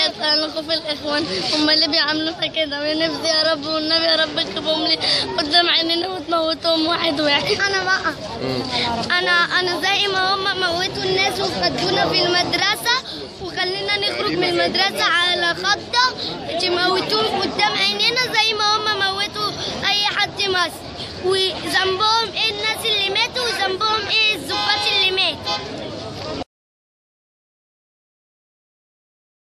لكم في الاخوان هم اللي بيعاملونا كده من نفسي يا رب والنبي يا رب تجيبهم لي قدام عينينا وتموتهم واحد واحد انا بقى انا انا زي ما هم موتوا الناس وخدونا في المدرسه وخلينا نخرج من المدرسه على خطه تموتوهم قدام عينينا زي ما هم موتوا اي حد مصري وذنبهم ايه الناس اللي ماتوا وذنبهم ايه الظباط